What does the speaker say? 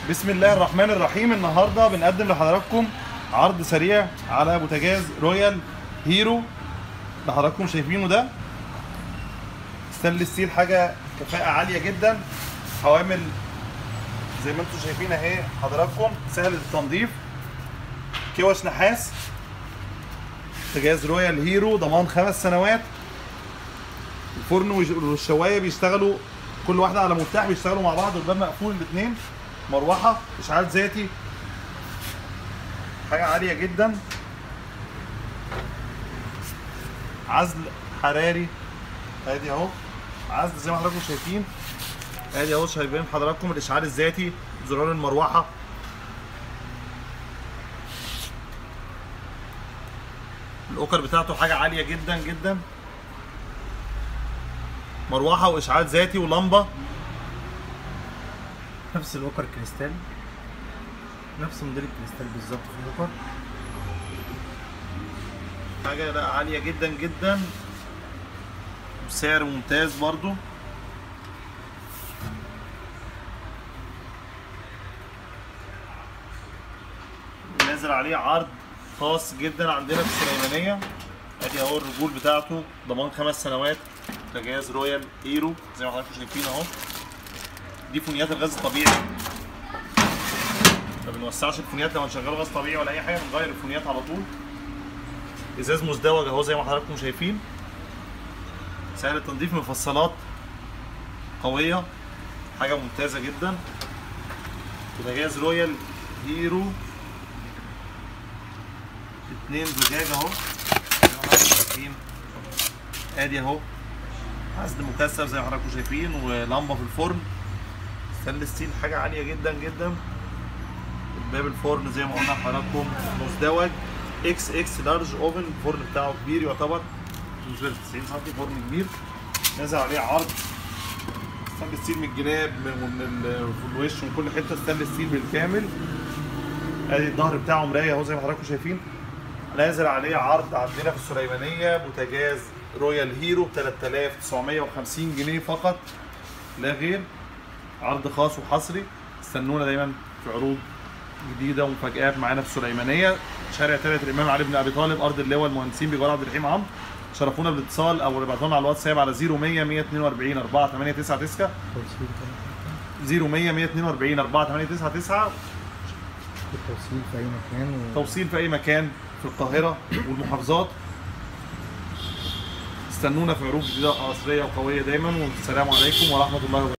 بسم الله الرحمن الرحيم النهارده بنقدم لحضراتكم عرض سريع على بوتاجاز رويال هيرو اللي حضراتكم شايفينه ده ستانلس ستيل حاجه كفاءه عاليه جدا حوامل زي ما انتم شايفين اهي حضراتكم سهل التنظيف كوش نحاس بوتاجاز رويال هيرو ضمان خمس سنوات الفرن والشوايه بيشتغلوا كل واحده على مفتاح بيشتغلوا مع بعض والباب مقفول الاثنين مروحه اشعال ذاتي حاجه عاليه جدا عزل حراري ادي اهو عزل زي ما حضراتكم شايفين ادي اهو شايفين حضراتكم الاشعال الذاتي زرار المروحه الاوكر بتاعته حاجه عاليه جدا جدا مروحه واشعال ذاتي ولمبه نفس الوكر كريستال نفس موديل الكريستال بالظبط في الوكر حاجه لا عاليه جدا جدا بسعر ممتاز برضو نازل عليه عرض خاص جدا عندنا في السليمانيه ادي اهو الرجول بتاعته ضمان خمس سنوات بوتاجاز رويال هيرو زي ما حضراتكم شايفين اهو دي فونيات الغاز الطبيعي ما بنوسعش الفونيات لما نشغله غاز طبيعي ولا اي حاجه بنغير الفونيات على طول ازاز مزدوج اهو زي ما حضراتكم شايفين سهل التنظيف مفصلات قويه حاجه ممتازه جدا بوتاجاز رويال هيرو اتنين زجاج اهو زي ما حضراتكم شايفين ادي اهو عزل مكثف زي ما حضراتكم شايفين ولمبه في الفرن ستانلس ستيل حاجه عاليه جدا جدا باب الفرن زي ما قلنا لحضراتكم مزدوج اكس اكس لارج اوفن الفرن بتاعه كبير يعتبر بالنسبه ل 90 سم فرن كبير نازل عليه عرض ستانلس ستيل من الجناب ومن ال- الوش ومن كل حته ستانلس ستيل بالكامل ادي الظهر بتاعه مرايه اهو زي ما حضراتكم شايفين نازل عليه عرض عندنا في السليمانيه بوتاجاز رويال هيرو ب 3950 جنيه فقط لا غير عرض خاص وحصري استنونا دايما في عروض جديده ومفاجآت معانا في السليمانيه شارع تالت الامام علي بن ابي طالب ارض اللواء المهندسين بجوار عبد الرحيم عمرو شرفونا بالاتصال او ابعتوا لنا على الواتساب على 0100 142 4899 توصيل 0100 142 4899 التوصيل في اي مكان و... توصيل في اي مكان في القاهره والمحافظات استنونا في عروض جديده عصريه وقويه دايما والسلام عليكم ورحمه الله وبركاته